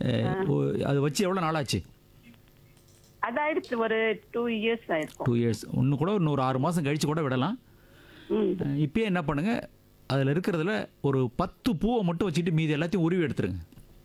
அஹ், ஓ- அது வச்சு எவ்வளோ நாளாச்சு அதாயிடுச்சு ஒரு டூ இயர்ஸ் ஆயிருக்கும் டூ இயர்ஸ் இன்னும் கூட இன்னொரு ஆறு மாதம் கழித்து கூட விடலாம் ம் அஹ், இப்பயே என்ன பண்ணுங்கள் அதில் இருக்கிறதுல ஒரு பத்து பூவை மட்டும் வச்சுட்டு மீதி எல்லாத்தையும் உருவி எடுத்துருங்க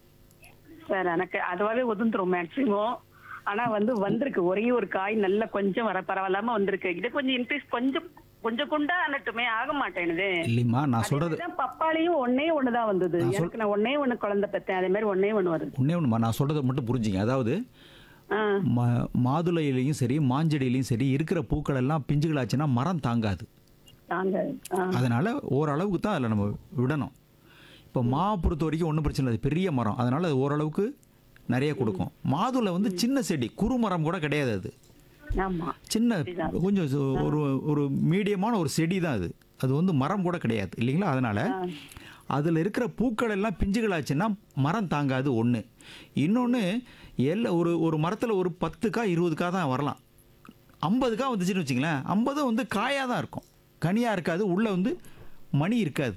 சார் எனக்கு அதுவாவே உதிர்ந்துரும் மேக்ஸிமம் ஆனா வந்து வந்திருக்கு ஒரே ஒரு காய் நல்ல கொஞ்சம் வர பரவாயில்லாம வந்திருக்கு இது கொஞ்சம் இன்க்ரீஸ் கொஞ்சம் கொஞ்சம் குண்டா ஆனட்டுமே ஆக மாட்டேனுது இல்லைம்மா நான் சொல்கிறது அதேதான் பப்பாளியும் ஒன்னே ஒண்ணுதான் வந்தது எனக்கு நான் ஒன்னே ஒண்ணு குழந்தை பெத்தேன் அதே மாதிரி ஒன்னே ஒண்ணு வருது ஒன்றே ஒன்றுமா நான் சொல்கிறத மட்டும் புரிஞ்சுங்க அதாவது ஆ, மா மாதுளையிலையும் சரி மாஞ்செடியிலையும் சரி இருக்கிற பூக்கள் எல்லாம் பிஞ்சுகளாச்சுன்னா மரம் தாங்காது தாங்க ஆ, அதனால் ஓரளவுக்கு தான் அதில் நம்ம விடணும் இப்போ மா பொறுத்த வரைக்கும் ஒன்றும் பிரச்சனை இல்லை அது பெரிய மரம் அதனால் அது ஓரளவுக்கு நிறைய கொடுக்கும் மாதுளை வந்து சின்ன செடி குறு மரம் கூட கிடையாது அது ஆமா சின்ன கொஞ்சம் சு- ஒரு ஒரு மீடியமான ஒரு செடி தான் அது அது வந்து மரம் கூட கிடையாது இல்லைங்களா அதனால் அதில் இருக்கிற பூக்கள் எல்லாம் பிஞ்சுகளாச்சுன்னா மரம் தாங்காது ஒன்று இன்னொன்று எல்லா ஒரு ஒரு மரத்தில் ஒரு பத்துக்கா இருபதுக்கா தான் வரலாம் ஐம்பதுக்கா வந்துச்சுன்னு வச்சுங்களேன் ஐம்பதும் வந்து காயாக தான் இருக்கும் கனியாக இருக்காது உள்ளே வந்து மணி இருக்காது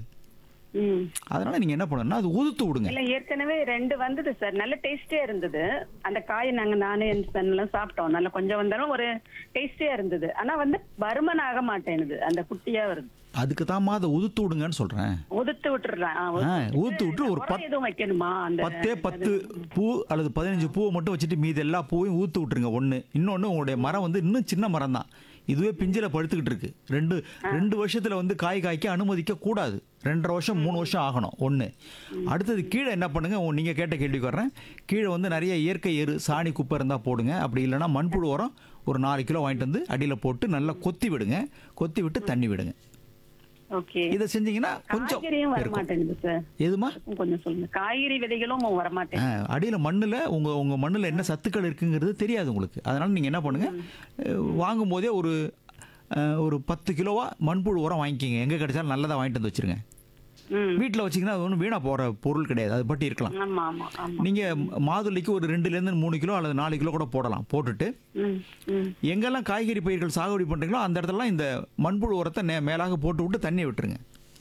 ம் அதனால் நீங்கள் என்ன பண்ணணும்னா அது உதுத்து விடுங்க இல்ல ஏற்கனவே ரெண்டு வந்தது சார் நல்ல டேஸ்டியா இருந்தது அந்த காயை நாங்க நானே என் son எல்லாம் சாப்பிட்டோம் நல்ல கொஞ்சம் வந்தாலும் ஒரு டேஸ்டியா இருந்தது ஆனா வந்து பருமன் ஆக மாட்டேனுது அந்த குட்டியா வருது அதுக்கு தான்மா அதை உதுத்து விடுங்கன்னு சொல்கிறேன் உதுத்து விட்டுறேன் ஆ, ஆ ஊத்து விட்டு ஒரு உரம் பத் எதுவும் வைக்கணுமா அந்த பத்தே பத்து பூ அல்லது பதினஞ்சு பூவை மட்டும் வச்சுட்டு மீதி எல்லா பூவையும் ஊத்து விட்டுருங்க ஒன்று இன்னொன்று உங்களுடைய மரம் வந்து இன்னும் சின்ன மரம் தான் இதுவே பிஞ்சில் பழுத்துக்கிட்டு இருக்கு ரெண்டு ரெண்டு வருஷத்தில் வந்து காய் காய்க்க அனுமதிக்க கூடாது ரெண்டரை வருஷம் மூணு வருஷம் ஆகணும் ஒன்று அடுத்தது கீழே என்ன பண்ணுங்க உங்க- நீங்க கேட்ட கேள்விக்கு வர்றேன் கீழே வந்து நிறைய இயற்கை எரு சாணி குப்பை இருந்தால் போடுங்க அப்படி இல்லைன்னா மண்புழு உரம் ஒரு நாலு கிலோ வாங்கிட்டு வந்து அடியில் போட்டு நல்லா கொத்தி விடுங்க கொத்தி விட்டு தண்ணி விடுங்க ஓகே இதை செஞ்சீங்கன்னா கொஞ்சம் காய்கறியும் வர இருக்கும். மாட்டேங்குது சார் எதுமா கொஞ்சம் சொல்லுங்க காய்கறி விதைகளும் வர மாட்டேங்குது அடியில் மண்ணில் உங்கள் உங்கள் மண்ணில் என்ன சத்துக்கள் இருக்குங்கிறது தெரியாது உங்களுக்கு அதனால் நீங்கள் என்ன பண்ணுங்கள் வாங்கும் போதே ஒரு அஹ், ஒரு பத்து கிலோவா மண்புழு உரம் வாங்கிக்கிங்க எங்கே கிடைச்சாலும் நல்லதாக வாங்கிட்டு வந்து வச்சுருங்க ம் வீட்டில் வச்சிங்கன்னா அது ஒன்றும் வீணாக போகிற பொருள் கிடையாது அது பட்டி இருக்கலாம் ஆமா ஆமா ஆமா நீங்கள் மாதுளைக்கு ஒரு ரெண்டுலேருந்து மூணு கிலோ அல்லது நாலு கிலோ கூட போடலாம் போட்டுட்டு ம் ம் எங்கெல்லாம் காய்கறி பயிர்கள் சாகுபடி பண்ணுறீங்களோ அந்த இடத்துலலாம் இந்த மண்புழு உரத்தை நே மேலாக போட்டு விட்டு தண்ணி விட்டுருங்க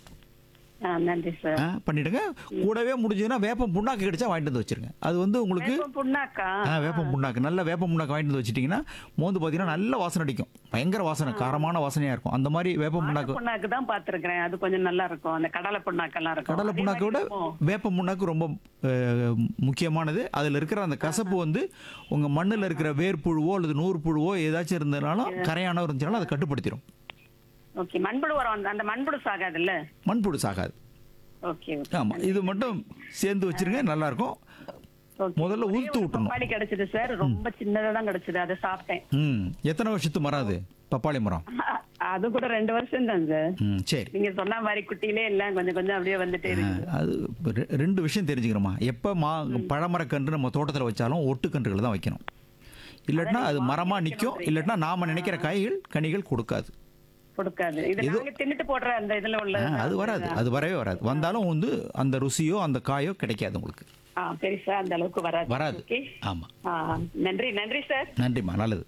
ஆ நன்றி சார் ஆ, பண்ணிடுங்க கூடவே முடிஞ்சதுன்னா வேப்பம் புண்ணாக்கு கிடைச்சா வாங்கிட்டு வந்து வச்சிருங்க அது வந்து உங்களுக்கு வேப்பம் புண்ணாக்கா ஆ வேப்பம் புண்ணாக்கு நல்ல வேப்பம் புண்ணாக்கு வாங்கிட்டு வந்து வச்சிட்டிங்கன்னா மோந்து பார்த்தீங்கன்னா நல்ல வாசனை அடிக்கும் பயங்கர வாசனை காரமான வாசனையாக இருக்கும் அந்த மாதிரி வேப்பம் புண்ணாக்கு புண்ணாக்கு தான் பாத்துருக்கேன் அது கொஞ்சம் நல்லா இருக்கும் அந்த கடலை புண்ணாக்கெல்லாம் இருக்கும் கடலை அதே புண்ணாக்கை விட மாதிரி இருக்கும். வேப்ப புண்ணாக்கு ரொம்ப அஹ், முக்கியமானது அதில் இருக்கிற அந்த கசப்பு வந்து உங்கள் மண்ணில் இருக்கிற வேர்ப்புழுவோ அல்லது நூறு புழுவோ ஏதாச்சும் இருந்ததுனாலும் கரையானோ இருந்துச்சுனாலும் அதை கட்டுப்படுத்திடும் ஓகே மண்புழு உரம் வந்து- அந்த மண்புழு சாகாதுல்ல மண்புழு சாகாது ஓகே ஓகே ஆமாம் இது மட்டும் சேர்ந்து வச்சிருங்க நல்லாயிருக்கும் ஓகே. முதல்ல ஒரே உதுத்து ஒரு விட்டுணும் பப்பாளி கிடைச்சது சார் ரொம்ப சின்னதா தான் கிடைச்சது அதை சாப்பிட்டேன் ம் எத்தனை வருஷத்து மரம் அது பப்பாளி மரம் அ- அது கூட ரெண்டு வருஷம் தான் சார் ம் சரி நீங்க சொன்ன மாதிரி குட்டியிலே எல்லாம் கொஞ்சம் கொஞ்சம் அப்படியே வந்துட்டே இருக்கு அது இப்ப ரெ- ரெண்டு விஷயம் தெரிஞ்சுக்கிறோமா எப்போ மா பழமரக்கன்று நம்ம தோட்டத்தில் வச்சாலும் ஒட்டுக்கன்றுகளை தான் வைக்கணும் இல்லாட்டினா அது மரமாக நிற்கும் இல்லாட்டினா நாம் நினைக்கிற காய்கள் கனிகள் கொடுக்காது கொடுக்காது இது நாங்க தின்னுட்டு போடுற அந்த இதுல உள்ள ஆ, அது வராது அது வரவே வராது வந்தாலும் வந்து அந்த ருசியோ அந்த காயோ கிடைக்காது உங்களுக்கு ஆ பெருசா அந்த அளவுக்கு வராது வராது ஓகே ஆமாம் ஆ நன்றி நன்றி சார் நன்றிம்மா நல்லது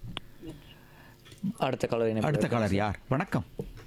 அடுத்த காலர் இணைப்பு அடுத்த காலர் யார் வணக்கம்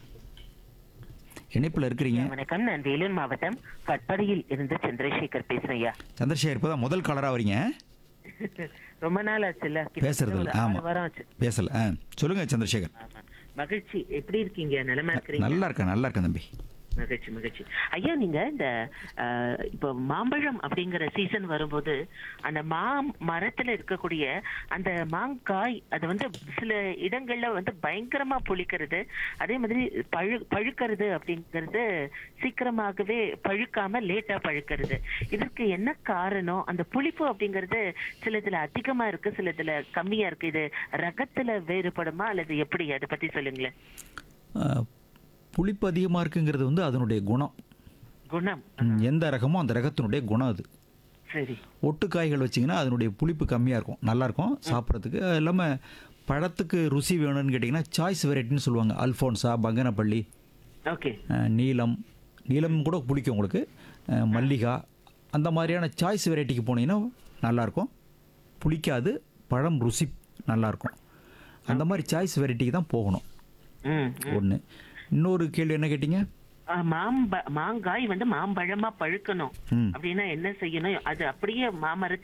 இணைப்பில் இருக்கிறீங்க வணக்கம் நான் வேலூர் மாவட்டம் கட்படியில் இருந்து சந்திரசேகர் பேசுறேன் ஐயா சந்திரசேகர் இப்போ தான் முதல் காலராக வரீங்க ரொம்ப நாள் ஆச்சுல்ல கிட்டத்தட்ட பேசுறது ஒரு இல்லை ஆறு ஆமாம் வாரம் ஆச்சு பேசல ஆ சொல்லுங்கள் சந்திரசேகர் ஆமா. மகிழ்ச்சி எப்படி இருக்கீங்க நிலைமை இருக்கிறீங்க நல்லா இருக்கேன் நல்லா இருக்கேன் தம்பி மகிழ்ச்சி மகிழ்ச்சி ஐயா நீங்க இந்த அஹ், இப்போ மாம்பழம் அப்படிங்கிற சீசன் வரும்போது அந்த மா மரத்துல இருக்கக்கூடிய அந்த மாங்காய் அது வந்து சில இடங்கள்ல வந்து பயங்கரமா புளிக்கிறது அதே மாதிரி பழு பழுக்கிறது அப்படிங்கிறது சீக்கிரமாகவே பழுக்காம லேட்டா பழுக்கிறது இதற்கு என்ன காரணம் அந்த புளிப்பு அப்படிங்கிறது சிலதுல அதிகமா இருக்கு சிலதுல கம்மியா இருக்கு இது ரகத்துல வேறுபடுமா அல்லது எப்படி அதை பத்தி சொல்லுங்களேன் ஆ, புளிப்பு அதிகமாக இருக்குங்கிறது வந்து அதனுடைய குணம் குணம் ம், எந்த ரகமோ அந்த ரகத்தினுடைய குணம் அது சரி ஒட்டு காய்கள் வச்சிங்கன்னா அதனுடைய புளிப்பு கம்மியாக இருக்கும் நல்லாயிருக்கும் சாப்பிட்றதுக்கு அது இல்லாமல் பழத்துக்கு ருசி வேணும்னு கேட்டிங்கன்னா சாய்ஸ் வெரைட்டின்னு சொல்லுவாங்க அல்ஃபோன்ஸா பங்கனப்பள்ளி ஓகே அஹ், நீலம் நீலம் கூட பிடிக்கும் உங்களுக்கு அஹ், மல்லிகா அந்த மாதிரியான சாய்ஸ் வெரைட்டிக்கு போனீங்கன்னா நல்லாயிருக்கும் புளிக்காது பழம் ருசி நல்லாயிருக்கும் அந்த மாதிரி சாய்ஸ் வெரைட்டிக்கு தான் போகணும் ம் ஒன்று இன்னொரு கேள்வி என்ன கேட்டிங்க ஆ, மாம்ப மாங்காய் வந்து மாம்பழமா பழுக்கணும் ம். அப்படின்னா என்ன செய்யணும் அது அப்படியே மாமரத்துல